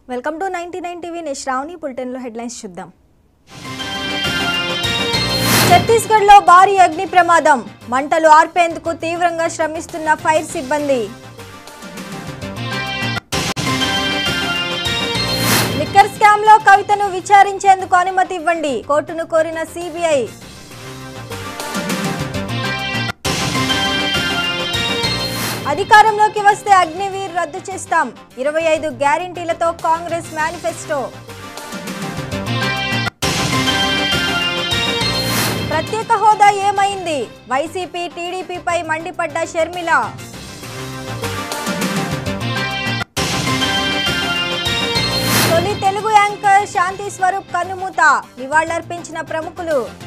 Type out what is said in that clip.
welcome to ninety nine TV నేను శ్రావణి బులెటిన్లో headlines చూద్దాం ఛత్తీస్గఢ్లో భారీ అగ్ని ప్రమాదం మంటలు ఆర్పేందుకు తీవ్రంగా శ్రమిస్తున్న ఫైర్ సిబ్బంది లిక్కర్ స్కామ్లో కవితను విచారించేందుకు అనుమతి ఇవ్వండి కోర్టును కోరిన సిబిఐ అధికారంలోకి వస్తే అగ్నివీర్ రద్దు చేస్తాం ఇరవై ఐదు గ్యారంటీలతో కాంగ్రెస్ మేనిఫెస్టో ప్రత్యేక హోదా ఏమైంది వైసీపీ టీడీపీపై మండిపడ్డ షర్మిల తొలి తెలుగు యాంకర్ శాంతి స్వరూప్ కన్నుమూత నివాళులర్పించిన ప్రముఖులు